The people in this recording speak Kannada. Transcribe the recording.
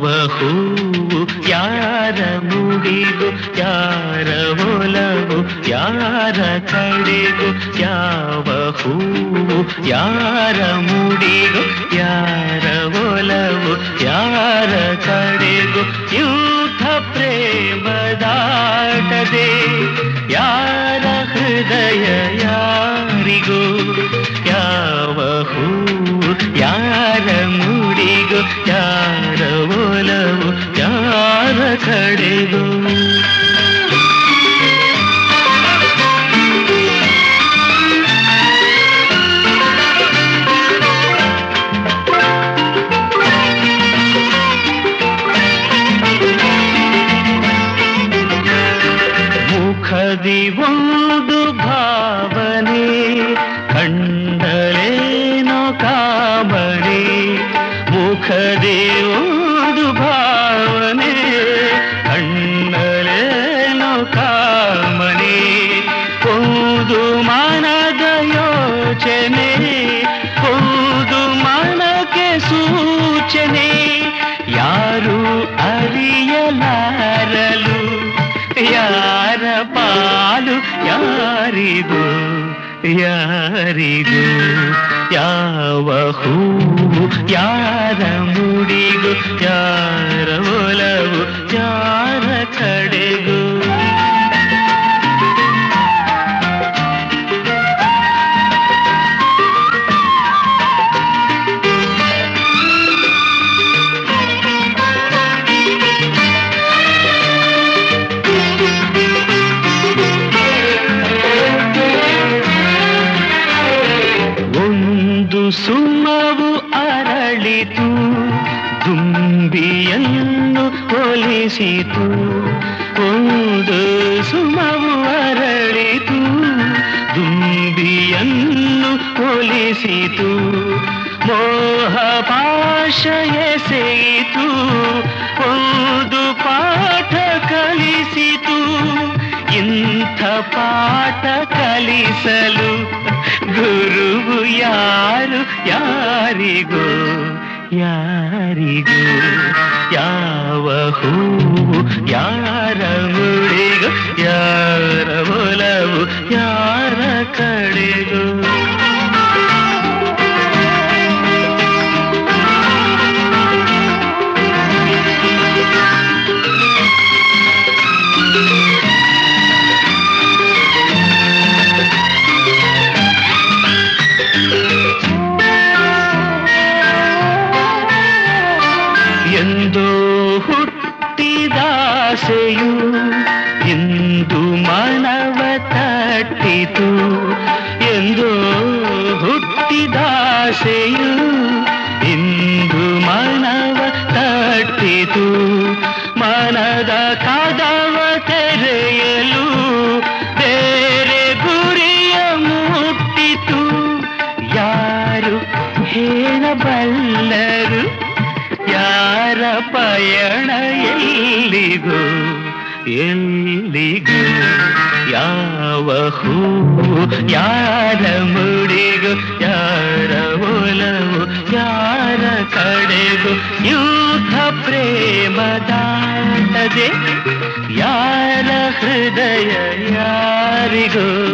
ಯಾವ ಹೂವು ಯಾರ ಮುಡಿಗು ಯಾರ ಒಲವು ಯಾರ ಕಡೆಗೂ ಯಾವ ಹೂವು ಯಾರ ಮುಡಿಗು ಯಾರ ಒಲವು ಯಾರ ಕಡೆಗೂ ಯೂಥ ಪ್ರೇಮದಾಟದೆ ಯಾರ ಹೃದಯ ಯಾರಿಗೂ ಯಾವ ಹೂವು ಯಾರ ಮುಡಿಗೂ ಯಾರ ಒಲವು ಯಾರ ಕಡೆಗೂ ಮುಖದಿ ಒಂದು ಭಾವನೆ ಕಂಡಲೇನೋ ಕಾಮನೆ ಮುಖದಿ ಒಂದು ಭಾವನೆ ಕಂಡಲೇನೋ ಕಾಮನೆ ಒಂದು ಮನದ ಯೋಚನೆ ಒಂದು ಮನಕ್ಕೆ ಸೂಚನೆ ಯಾರು ಅರಿಯಲಾರಲು ಯಾರ ಪಾಲು ಯಾರಿಗೂ ಯಾರಿಗೂ ಯಾವ ಹೂವು ಯಾರ ಮುಡಿಗೂ ಯಾರ ಒಲವು ಯಾರ ಕಡೆಗೂ ಒಂದು ಸುಮವು ಅರಳಿತು ದುಂಬಿಯನ್ನು ಒಲಿಸಿತು ಒಂದು ಸುಮವು ಅರಳಿತು ದುಂಬಿಯನ್ನು ಒಲಿಸಿತು ಮೋಹ ಪಾಶ ಎಸೆಯಿತು ಒಂದು ಪಾಠ ಕಲಿಸಿತು ಇಂಥ ಪಾಠ ಕಲಿಸಲು ಗುರುವು ಯಾರು ಯಾರಿಗೂ ಯಾರಿಗೂ ಯಾವ ಹೂವು ಯಾರ ಮುಡಿಗೂ ಯಾರ ಒಲವು ಯಾರ ಕಡೆಗೂ ಎಂದೋ ಹುಟ್ಟಿದಾಸೆಯು ಇಂದು ಮನವ ತಟ್ಟಿತು ಎಂದೋ ಹುಟ್ಟಿದಾಸೆಯು ಇಂದು ಮನವ ತಟ್ಟಿತು ಮನದ ಕದವ ತೆರೆಯಲು ಬೇರೆ ಗುರಿಯ ಮುಟ್ಟಿತು ಯಾರು ಹೇಳಬಲ್ಲರು ಯಾರ ಪಯಣ ಎಲ್ಲಿಗೂ ಎಲ್ಲಿಗೂ ಯಾವ ಹೂವು ಯಾರ ಮುಡಿಗೂ ಯಾರ ಒಲವು ಯಾರ ಕಡೆಗೂ ಯೂಥ ಪ್ರೇಮ ದಾಟದೆ ಯಾರ ಹೃದಯ ಯಾರಿಗೂ